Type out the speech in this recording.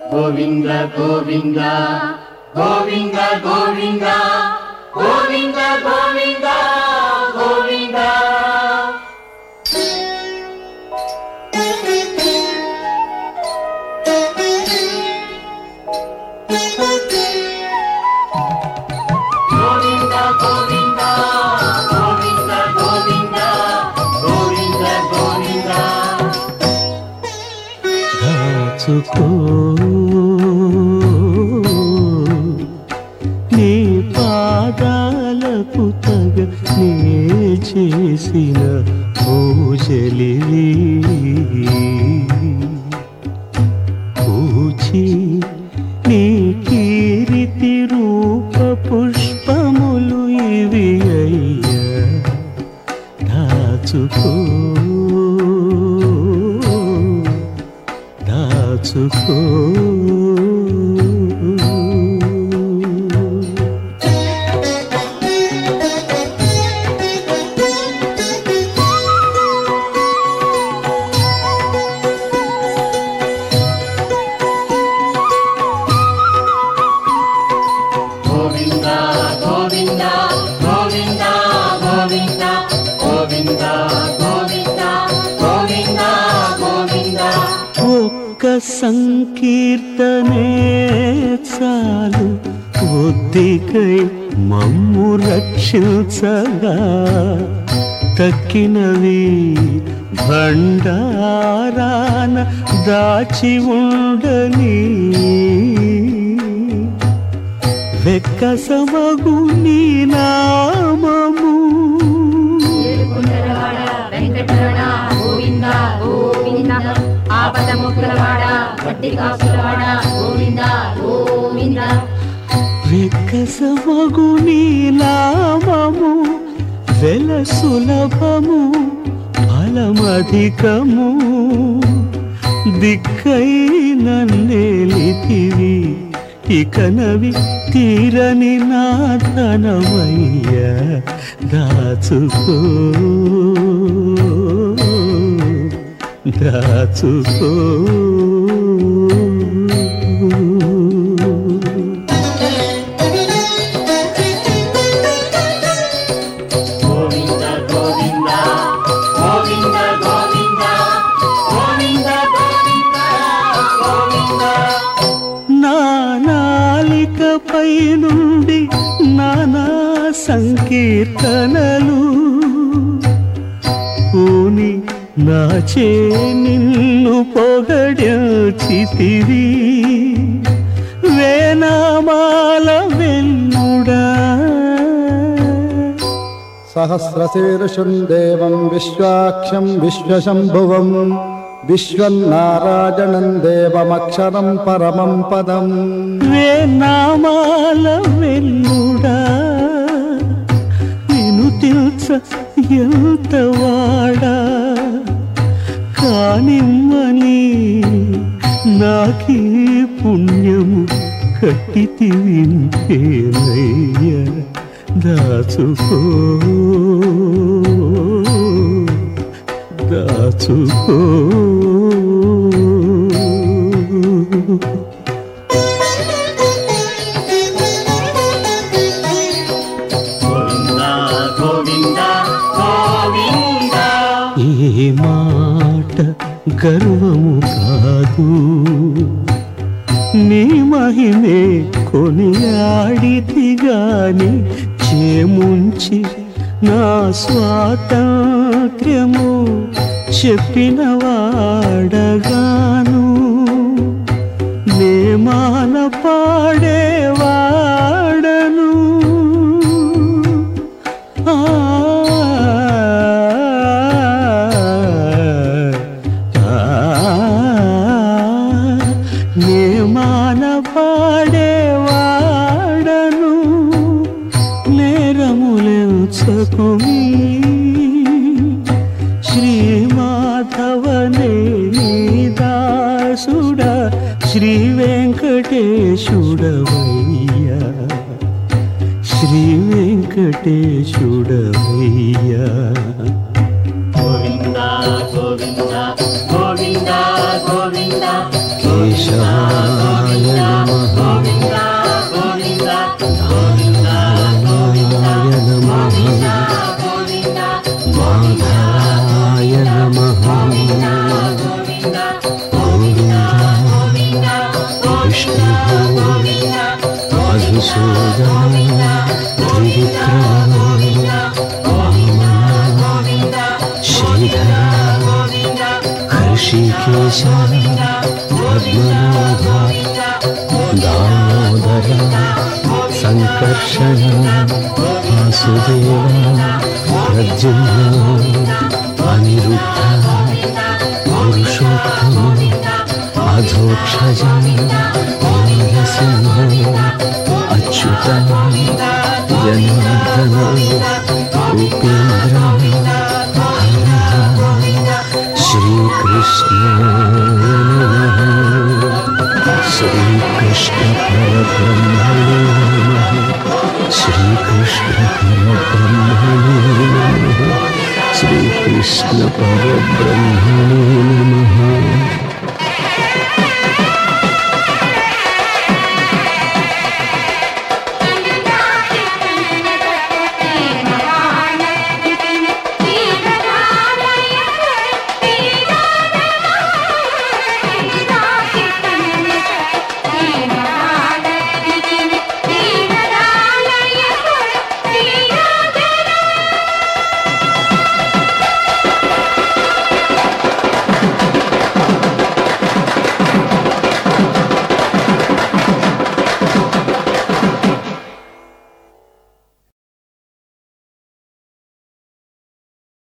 గోవింద గోవింద గోవింద గోవింద గోవింద గోవింద గోవింద గోవింద గోవింద గోవింద గోవింద గోవింద గోవింద దాచుకో నీ పాదాలకు తగ నే చేసిన పూజలి పూచి నీ కీరితి రూప పుష్పములు ఇవి అయ్యా దాచుకో దాచుకో గోవింద గోవింద గోవింద గోవింద గోవింద గోవింద గోవింద గోవింద ఒక్క సంకీర్తనే చాలు బుద్ధికై మమ్ము రక్షించగా తక్కినవి భండారాన దాచి ఉండని వెక్కసమగు నీ నామము ఏడుకొండలవాడ వెంకటరమణ గోవింద గోవింద ఆపద ముక్కులవాడ వడ్డీ కాసులవాడ గోవింద గోవింద వెక్కసమగు నీ నామము వెల సులభము ఫలమధికము దిక్కై నన్నేలితివి ఇకనవి తీరని నా ధనమయ్య దాచుకో దాచుకో గోవింద గోవింద గోవింద గోవింద గోవింద గోవింద గోవింద నా నాలికపై నుండి నానా సంకీర్తనలు పూని నాచే నిన్ను పొగడిచితివి వేనామాల వెన్నుడా सहस्रशीर्षुं देवं विश्वाक्षं विश्वशम्भुवं विश्वन्नारायणं देवमक्षरं परमं पदम् వేనామాల వెన్నుడా నిను తెలుస ఎంత వాడా కానిమ్మని నాకీ పుణ్యము కట్టితి వింటేనయ్య దాచుకో దాచుకో గోవింద గోవింద గోవింద ఈ మాట గర్వము కాదు నీ మహిమే కొనియాడితి గాని చేముంచి నా స్వాతంత్ర్యము చెప్పిన వాడగాను నేమాన పాడేవాడను ఆ నేమాన పాడేవాడను నేరములెంచకుమి శ్రీమాధవనే దాసుడ శ్రీ వెంకటేశుడవయ్యా శ్రీ వెంకటేశుడవయ్యా గోవింద గోవింద గోవింద గోవింద కేశవా మాధవాయ నమః గోవింద విష్ణు మధుసూదన త్రివిక్రమ వామన శ్రీధర హర్షికేశ పద్మనాభ దామోదర సంకర్షణ వాసుదేవ ప్రద్యుమ్న అనిరుద్ధ పురుషోత్తమ అధోక్షజ నరసింహ అచ్యుత జనార్దన ఉపేంద్ర హర శ్రీకృష్ణ శ్రీకృష్ణ పరబ్రహ్మణే నమః శ్రీకృష్ణ పరబ్రహ్మణే నమః శ్రీకృష్ణ పరబ్రహ్మణే నమః